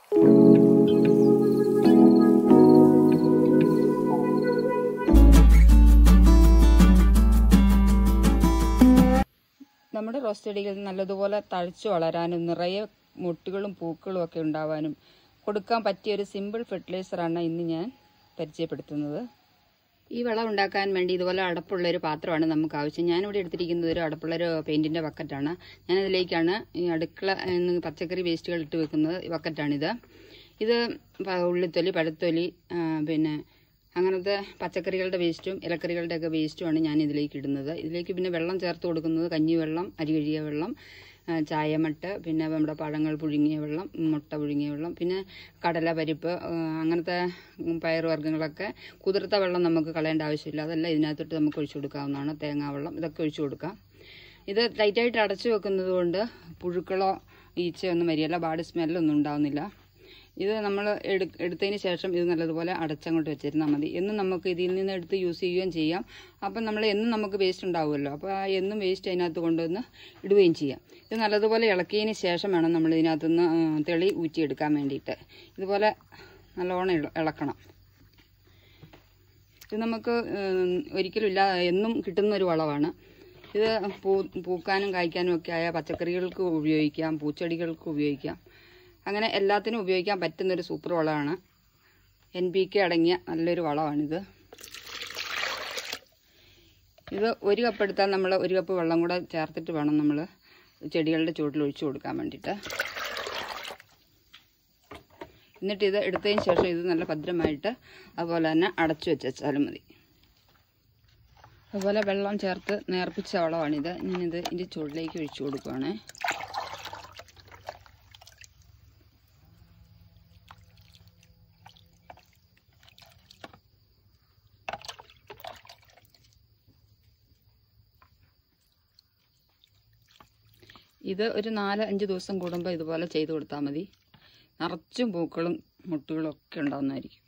നമ്മുടെ റോസ് ചെടികൾ നല്ലതുപോലെ തഴച്ചു വളരാനും നിറയെ മുട്ടുകളും പൂക്കളും ഒക്കെ ഉണ്ടാവാനും കൊടുക്കാൻ പറ്റിയ ഒരു സിമ്പിൾ ഫെർട്ടിലൈസറാണ് ഇന്ന് ഞാൻ പരിചയപ്പെടുത്തുന്നത് ഈ വളം ഉണ്ടാക്കാൻ വേണ്ടി ഇതുപോലെ അടപ്പുള്ള ഒരു പാത്രമാണ് നമുക്ക് ആവശ്യം ഞാനിവിടെ എടുത്തിരിക്കുന്നത് ഒരു അടപ്പുള്ള ഒരു പെയിന്റിന്റെ ബക്കറ്റാണ് ഞാനതിലേക്കാണ് ഈ അടുക്കള എന്ന് പച്ചക്കറി വേസ്റ്റുകൾ ഇട്ട് വെക്കുന്നത് ബക്കറ്റാണിത് ഇത് പ- ഉള്ളിത്തൊലി പഴത്തൊലി ആ, പിന്നെ അങ്ങനത്തെ പച്ചക്കറികളുടെ വേസ്റ്റും ഇലക്കറികളുടെ ഒക്കെ വേസ്റ്റുമാണ് ഞാൻ ഇതിലേക്ക് ഇടുന്നത് ഇതിലേക്ക് പിന്നെ വെള്ളം ചേർത്ത് കൊടുക്കുന്നത് കഞ്ഞിവെള്ളം അരി കഴുകിയ വെള്ളം ആ, ചായമട്ട് പിന്നെ നമ്മുടെ പഴങ്ങൾ പുഴുങ്ങിയ വെള്ളം മുട്ട പുഴുങ്ങിയ വെള്ളം പിന്നെ കടല പരിപ്പ് ആ, അങ്ങനത്തെ പയറുവർഗ്ഗങ്ങളൊക്കെ കുതിർത്ത വെള്ളം നമുക്ക് കളയേണ്ട ആവശ്യമില്ല അതെല്ലാം ഇതിനകത്തോട്ട് നമുക്ക് ഒഴിച്ചു കൊടുക്കാവുന്നതാണ് തേങ്ങാവെള്ളം ഇതൊക്കെ ഒഴിച്ചു കൊടുക്കാം ഇത് ടൈറ്റായിട്ട് അടച്ചു വെക്കുന്നത് കൊണ്ട് പുഴുക്കളോ ഈച്ചയൊന്നും വരികയില്ല ബാഡ് സ്മെല്ലൊന്നും ഉണ്ടാവുന്നില്ല ഇത് നമ്മൾ എടുത്തതിന് ശേഷം ഇത് നല്ലതുപോലെ അടച്ചങ്ങോട്ട് വെച്ചിരുന്നാൽ മതി എന്നും നമുക്ക് ഇതിൽ നിന്ന് എടുത്ത് യൂസ് ചെയ്യുകയും ചെയ്യാം അപ്പം നമ്മൾ എന്നും നമുക്ക് വേസ്റ്റ് ഉണ്ടാവുമല്ലോ അപ്പോൾ ആ എന്നും വേസ്റ്റ് അതിനകത്ത് കൊണ്ടുവന്ന് ഇടുകയും ചെയ്യാം ഇത് നല്ലതുപോലെ ഇളക്കിയതിന് ശേഷം വേണം നമ്മൾ ഇതിനകത്തുനിന്ന് ആ, തെളി ഊറ്റിയെടുക്കാൻ വേണ്ടിയിട്ട് ഇതുപോലെ നല്ലോണം ഇള- ഇളക്കണം ഇത് നമുക്ക് ഉം, ഒരിക്കലും ഇല്ല എന്നും കിട്ടുന്ന ഒരു വളമാണ് ഇത് പൂ പൂക്കാനും കായ്ക്കാനും ഒക്കെ ആയ പച്ചക്കറികൾക്ക് ഉപയോഗിക്കാം പൂച്ചെടികൾക്ക് ഉപയോഗിക്കാം അങ്ങനെ എല്ലാത്തിനും ഉപയോഗിക്കാൻ പറ്റുന്ന ഒരു സൂപ്പർ വളമാണ് എൻ പി കെ അടങ്ങിയ നല്ലൊരു വളമാണിത് ഇത് ഒരു കപ്പ് എടുത്താൽ നമ്മൾ ഒരു കപ്പ് വെള്ളം കൂടെ ചേർത്തിട്ട് വേണം നമ്മൾ ചെടികളുടെ ചുവട്ടിൽ ഒഴിച്ചു കൊടുക്കാൻ വേണ്ടിയിട്ട് എന്നിട്ട് ഇത് എടുത്തതിന് ശേഷം ഇത് നല്ല ഭദ്രമായിട്ട് അതുപോലെ തന്നെ അടച്ചു വെച്ചാലും മതി അതുപോലെ വെള്ളം ചേർത്ത് നേർപ്പിച്ച വളമാണിത് ഞാനിത് ഇതിൻ്റെ ചുവട്ടിലേക്ക് ഒഴിച്ചു കൊടുക്കുവാണേ ഇത് ഒരു നാല് അഞ്ച് ദിവസം കൂടുമ്പോൾ ഇതുപോലെ ചെയ്ത് കൊടുത്താൽ മതി നിറച്ചും പൂക്കളും മുട്ടുകളും ഒക്കെ ഉണ്ടാവുന്നതായിരിക്കും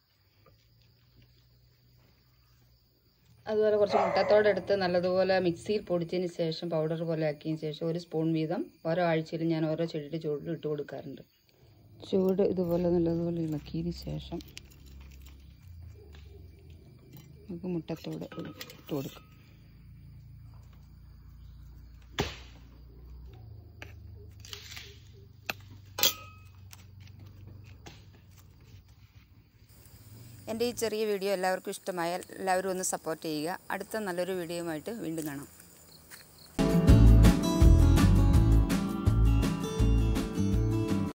അതുപോലെ കുറച്ച് മുട്ടത്തോടെ എടുത്ത് നല്ലതുപോലെ മിക്സിയിൽ പൊടിച്ചതിന് ശേഷം പൗഡർ പോലെ ആക്കിയതിന് ശേഷം ഒരു സ്പൂൺ വീതം ഓരോ ആഴ്ചയിൽ ഞാൻ ഓരോ ചെടിയുടെ ചുവട്ടിൽ ഇട്ട് കൊടുക്കാറുണ്ട് ചൂട് ഇതുപോലെ നല്ലതുപോലെ ഇളക്കിയതിന് ശേഷം നമുക്ക് മുട്ടത്തോട് ഇട്ട് കൊടുക്കാം എൻ്റെ ഈ ചെറിയ വീഡിയോ എല്ലാവർക്കും ഇഷ്ടമായാൽ എല്ലാവരും ഒന്ന് സപ്പോർട്ട് ചെയ്യുക അടുത്ത നല്ലൊരു വീഡിയോയുമായിട്ട് വീണ്ടും കാണാം